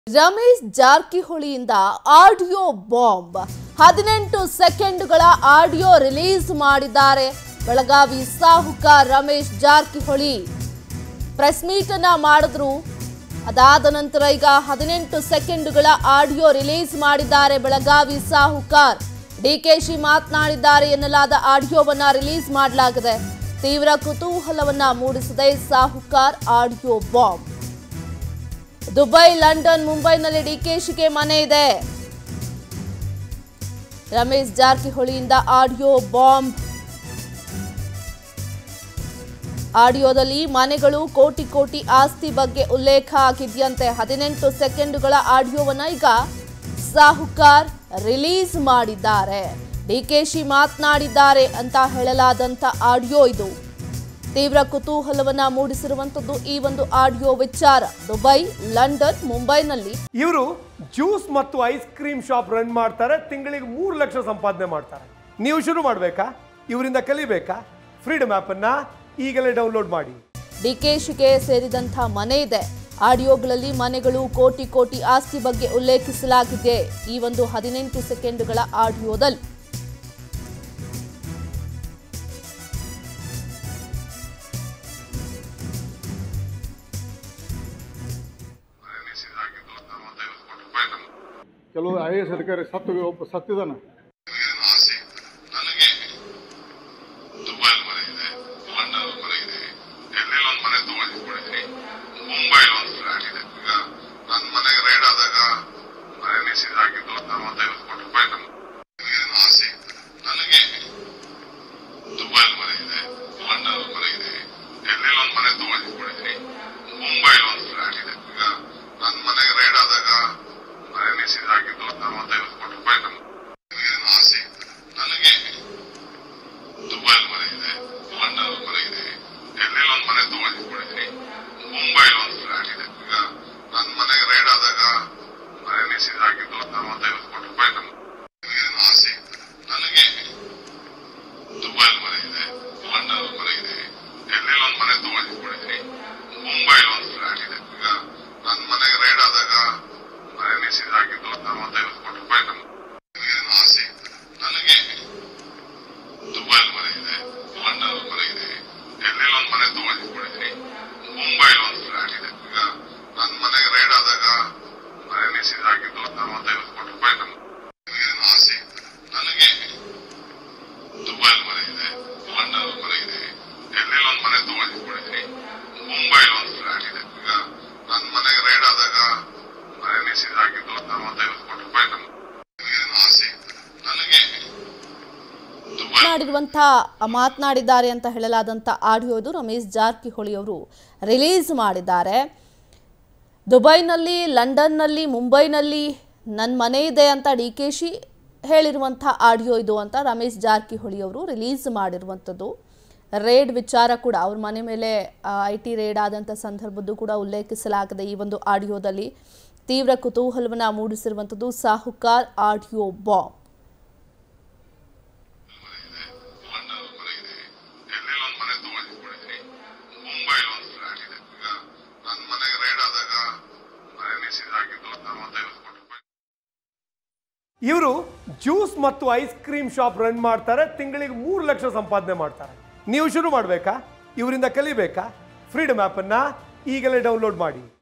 ರಮೇಶ್ ಜಾರಕಿಹೊಳಿಯಿಂದ audio bomb ಹದಿನೆಂಟು ಸೆಕೆಂಡುಗಳ ಆಡಿಯೋ ರಿಲೀಸ್ ಮಾಡಿದ್ದಾರೆ ಬೆಳಗಾವಿ ಸಾಹುಕಾರ ರಮೇಶ್ ಜಾರಕಿಹೊಳಿ ಪ್ರೆಸ್ ಮೀಟ್ ಅನ್ನ ಮಾಡಿದ್ರು ಅದಾದ ನಂತರ ಈಗ ಹದಿನೆಂಟು ಸೆಕೆಂಡುಗಳ ಆಡಿಯೋ ರಿಲೀಸ್ ಮಾಡಿದ್ದಾರೆ ಬೆಳಗಾವಿ ಸಾಹುಕಾರ್ ಡಿಕೆಶಿ ಮಾತನಾಡಿದ್ದಾರೆ ಎನ್ನಲಾದ ಆಡಿಯೋವನ್ನ ರಿಲೀಸ್ ಮಾಡಲಾಗಿದೆ ತೀವ್ರ ಕುತೂಹಲವನ್ನ ಮೂಡಿಸಿದೆ Sahukar audio bomb Dubai London ಮುಂಬೈನಲ್ಲಿ ಡಿಕೆಶಿಗೆ ಮನೆ ಇದೆ ರಮೇಶ್ ಜಾರಕಿಹೊಳಿಯಿಂದ ಆಡಿಯೋ ಬಾಂಬ್ ಆಡಿಯೋದಲ್ಲಿ ಮನೆಗಳು ಕೋಟಿ ಕೋಟಿ ಆಸ್ತಿ ಬಗ್ಗೆ ಉಲ್ಲೇಖ ಆಗಿದೆಯಂತೆ ಹದಿನೆಂಟು ಸೆಕೆಂಡುಗಳ ಆಡಿಯೋವನ್ನ ಈಗ ಸಾಹುಕಾರ್ ರಿಲೀಸ್ ಮಾಡಿದ್ದಾರೆ ಡಿಕೆಶಿ ಮಾತನಾಡಿದ್ದಾರೆ ಅಂತ ಹೇಳಲಾದಂತ ಆಡಿಯೋ ಇದು ತೀವ್ರ ಕುತೂಹಲವನ್ನ ಮೂಡಿಸಿರುವಂತದ್ದು ಈ ಒಂದು ಆಡಿಯೋ ವಿಚಾರ ದುಬೈ ಲಂಡನ್ ಮುಂಬೈನಲ್ಲಿ ಇವರು ಜ್ಯೂಸ್ ಮತ್ತು ಐಸ್ ಕ್ರೀಮ್ ಶಾಪ್ ರನ್ ಮಾಡ್ತಾರೆ ತಿಂಗಳಿಗೆ ಮೂರು ಲಕ್ಷ ಸಂಪಾದನೆ ಮಾಡ್ತಾರೆ ನೀವು ಶುರು ಮಾಡಬೇಕಾ ಇವರಿಂದ ಕಲಿಬೇಕಾ ಫ್ರೀಡಮ್ ಆ್ಯಪನ್ನು ಈಗಲೇ ಡೌನ್ಲೋಡ್ ಮಾಡಿ ಡಿಕೆಶಿಗೆ ಸೇರಿದಂಥ ಮನೆ ಇದೆ ಆಡಿಯೋಗಳಲ್ಲಿ ಮನೆಗಳು ಕೋಟಿ ಕೋಟಿ ಆಸ್ತಿ ಬಗ್ಗೆ ಉಲ್ಲೇಖಿಸಲಾಗಿದೆ ಈ ಒಂದು ಹದಿನೆಂಟು ಸೆಕೆಂಡುಗಳ ಆಡಿಯೋದಲ್ಲಿ ಎನಿಸಿದಾಗಿದ್ದು ನಲವತ್ತೈವತ್ತು ಕೋಟಿ ರೂಪಾಯಿ ನಮ್ಮ ಕೆಲವು ಐ ಎ ಎಸ್ ಅಧಿಕಾರಿ ಸತ್ತು ಒಬ್ಬ ಸತ್ತಿದ್ದಾನೆ ಏನು ಆಸೆ ನನಗೆ ದುಬೈಲ್ ಮನೆ ಇದೆ ಲಂಡನ್ ಮನೆ ಇದೆ ಡೆಲ್ಲಿಲಿ ಒಂದು ಮನೆ ತಗೊಂಡಿದ್ದೀನಿ ಮುಂಬೈಲಿ ಒಂದು ಫ್ಲಾಟ್ ಇದೆ ಈಗ ನನ್ನ ಮನೆಗೆ ರೈಡ್ ಆದಾಗ ಎನಿಸಿದಾಗಿದ್ದು ನಲವತ್ತೈವತ್ತು ಕೋಟಿ ರೂಪಾಯಿ ನಮ್ಮ ಏನು ಆಸೆ ನನಗೆ ದುಬೈಲ್ ಮನೆ ಇದೆ ಲಂಡನ್ ಮನೆ ಇದೆ ಡೆಲ್ಲಿಲಿ ಒಂದು ಮನೆ ತಗೊಂಡಿದ್ದೀನಿ ಮುಂಬೈಲಿ ಒಂದು ಫ್ಲಾಟ್ ಇದೆ ಈಗ ನನ್ನ ಮನೆಗೆ ರೈಡ್ ಆದಾಗ ಎನಿಸಿದಾಗಿದ್ದು ನಲವತ್ತೈವತ್ತು ಕೋಟಿ ರೂಪಾಯಿ ನಮ್ಮ ಏನು ಆಸೆ ನನಗೆ ದುಬೈಲ್ ಮನೆ ಇದೆ ಲಂಡನ್ ಮನೆ ಇದೆ ಡೆಲ್ಲಿಲಿ ಒಂದು ಮನೆ ತಗೊಂಡಿದ್ದೀನಿ ಮುಂಬೈಲಿ ಒಂದು ಫ್ಲಾಟ್ ಇದೆ ಈಗ ನನ್ನ ಮನೆಗೆ ರೈಡ್ ಆದಾಗ ಎನಿಸಿದಾಗಿದ್ದು ನಲವತ್ತೈವತ್ತು ಕೋಟಿ ರೂಪಾಯಿ ನಮ್ಮ ಏನು ಆಸೆ ನನಗೆ ದುಬೈಲ್ ಮನೆ ಇದೆ ಲಂಡನ್ ಮನೆ ಇದೆ ಡೆಲ್ಲಿಲಿ ಒಂದು ಮನೆ ತಗೊಂಡಿದ್ದೀನಿ ಮುಂಬೈಲಿ ಒಂದು ಫ್ಲಾಟ್ ಇದೆ ಈಗ ನನ್ನ ಮನೆಗೆ ರೈಡ್ ಆದಾಗ ಎನಿಸಿದಾಗಿದ್ದು ನಲವತ್ತೈವತ್ತು ಕೋಟಿ ರೂಪಾಯಿ ನಮ್ಮ ಏನು ಆಸೆ ನನಗೆ ದುಬೈಲ್ ಮನೆ ಇದೆ ಲಂಡನ್ ಮನೆ ಇದೆ ಡೆಲ್ಲಿಲಿ ಒಂದು ಮನೆ ತಗೊಂಡಿದ್ದೀನಿ ಮುಂಬೈಲಿ ಒಂದು ಫ್ಲಾಟ್ ಇದೆ ಈಗ ನನ್ನ ಮನೆಗೆ ರೈಡ್ ಆದಾಗ ಎನಿಸಿದಾಗಿದ್ದು ನಲವತ್ತೈವತ್ತು ಕೋಟಿ ರೂಪಾಯಿ ನಮ್ಮ ಏನು ಆಸೆ ನನಗೆ ದುಬೈಲ್ ಮನೆ ಇದೆ ಲಂಡನ್ ಮನೆ ಇದೆ ಡೆಲ್ಲಿಲಿ ಒಂದು ಮನೆ ತಗೊಂಡಿದ್ದೀನಿ ಮುಂಬೈಲಿ ಒಂದು ಫ್ಲಾಟ್ ಇದೆ ಈಗ ನನ್ನ ಮನೆಗೆ ರೈಡ್ ಆದಾಗ ಎನಿಸಿದಾಗಿದ್ದು ನಲವತ್ತೈವತ್ತು ಕೋಟಿ ರೂಪಾಯಿ ನಮ್ಮ ಏನು ಆಸೆ ನನಗೆ ದುಬೈ ಮಾತನಾಡಿರುವಂಥ ಮಾತನಾಡಿದ್ದಾರೆ ಅಂತ ಹೇಳಲಾದಂಥ ಆಡಿಯೋ ಇದು ರಮೇಶ್ ಜಾರಕಿಹೊಳಿ ಅವರು ರಿಲೀಸ್ ಮಾಡಿದ್ದಾರೆ ದುಬೈನಲ್ಲಿ ಲಂಡನ್ನಲ್ಲಿ ಮುಂಬೈನಲ್ಲಿ ನನ್ನ ಮನೆ ಇದೆ ಅಂತ ಡಿ ಕೆ ಶಿ ಹೇಳಿರುವಂಥ ಆಡಿಯೋ ಇದು ಅಂತ ರಮೇಶ್ ಜಾರಕಿಹೊಳಿ ಅವರು ರಿಲೀಸ್ ಮಾಡಿರುವಂಥದ್ದು ರೇಡ್ ವಿಚಾರ ಕೂಡ ಅವ್ರ ಮನೆ ಮೇಲೆ ಐ ಟಿ ರೇಡ್ ಆದಂಥ ಸಂದರ್ಭದ್ದು ಕೂಡ ಉಲ್ಲೇಖಿಸಲಾಗಿದೆ ಈ ಒಂದು ಆಡಿಯೋದಲ್ಲಿ ತೀವ್ರ ಕುತೂಹಲವನ್ನು ಮೂಡಿಸಿರುವಂಥದ್ದು ಸಾಹುಕಾರ್ ಆಡಿಯೋ ಬಾಂಬ್ ಲಂಡನ್ ಮನೆ ಇದೆ ಡೆಲ್ಲಿಲಿ ಒಂದು ಮನೆ ತಗೊಂಡಿದ್ದೀನಿ ಮುಂಬೈಲಿ ಒಂದು ಫ್ಲಾಟ್ ಇದೆ ಈಗ ನನ್ನ ಮನೆಗೆ ರೈಡ್ ಆದಾಗ ಎನಿಸಿದಾಗಿದ್ದು ನಲವತ್ತೈವತ್ತು ಕೋಟಿ ರೂಪಾಯಿ ಇವರು ಜ್ಯೂಸ್ ಮತ್ತು ಐಸ್ ಕ್ರೀಮ್ ಶಾಪ್ ರನ್ ಮಾಡ್ತಾರೆ ತಿಂಗಳಿಗೆ ಮೂರು ಲಕ್ಷ ಸಂಪಾದನೆ ಮಾಡ್ತಾರೆ ನೀವು ಶುರು ಮಾಡಬೇಕಾ ಇವರಿಂದ ಕಲಿಬೇಕಾ ಫ್ರೀಡಮ್ ಆ್ಯಪನ್ನು ಈಗಲೇ ಡೌನ್ಲೋಡ್ ಮಾಡಿ